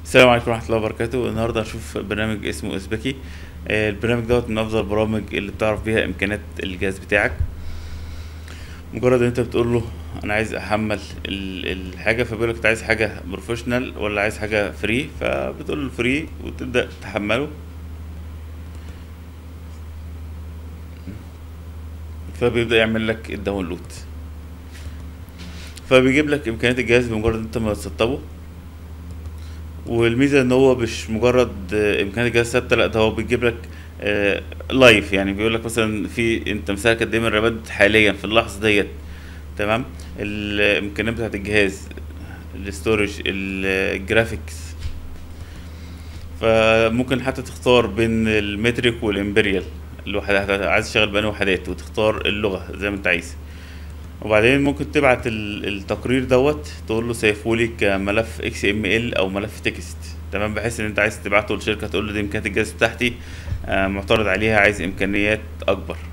السلام عليكم ورحمة الله وبركاته النهاردة هنشوف برنامج اسمه اسبكي آه، البرنامج دوت من أفضل البرامج اللي بتعرف بيها إمكانيات الجهاز بتاعك مجرد إن أنت بتقول له أنا عايز أحمل ال- الحاجة فبيقولك أنت عايز حاجة بروفيشنال ولا عايز حاجة فري فبتقول له فري وتبدأ تحمله فبيبدأ يعمل لك الداونلود فبيجيب لك إمكانيات الجهاز بمجرد إن أنت ما تسطبه والميزه ان هو مش مجرد آه، امكانيات الجهاز ثابته لا ده هو بيجيب لك آه، لايف يعني بيقول لك مثلا في انت مساك قد ايه من الرامات حاليا في اللحظه ديت تمام الامكانيات بتاعت الجهاز الاستورج الجرافيكس فممكن حتى تختار بين المتريك والامبريال الوحدات عايز تشتغل بأنهي وحدات وتختار اللغه زي ما انت عايز وبعدين ممكن تبعت ال- التقرير دوت تقول له سيفولي كملف اكس ام ال او ملف تكست تمام بحيث ان انت عايز تبعته للشركه تقول له دي امكانيات الجهاز بتاعتي آه، معترض عليها عايز امكانيات اكبر